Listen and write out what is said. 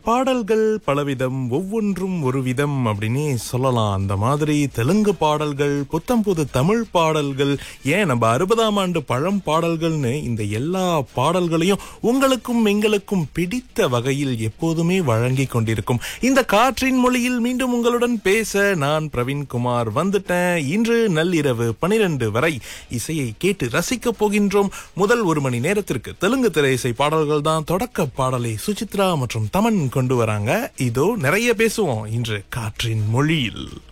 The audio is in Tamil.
பாடல்கள் பலவிதம் ஒவ்வொன்றும் ஒரு விதம் அப்படின்னே சொல்லலாம் அந்த மாதிரி தெலுங்கு பாடல்கள் புத்தம் புது தமிழ் பாடல்கள் ஏன் நம்ம அறுபதாம் ஆண்டு பழம் பாடல்கள்னு இந்த எல்லா பாடல்களையும் உங்களுக்கும் எங்களுக்கும் பிடித்த வகையில் எப்போதுமே வழங்கி கொண்டிருக்கும் இந்த காற்றின் மொழியில் மீண்டும் உங்களுடன் பேச நான் பிரவீன்குமார் வந்துட்டேன் இன்று நள்ளிரவு பனிரெண்டு வரை இசையை கேட்டு ரசிக்கப் போகின்றோம் முதல் ஒரு மணி நேரத்திற்கு தெலுங்கு திரையிசை பாடல்கள் தான் தொடக்க பாடலை சுசித்ரா மற்றும் தமன் கொண்டு வராங்க இதோ நிறைய பேசுவோம் இன்று காற்றின் மொழியில்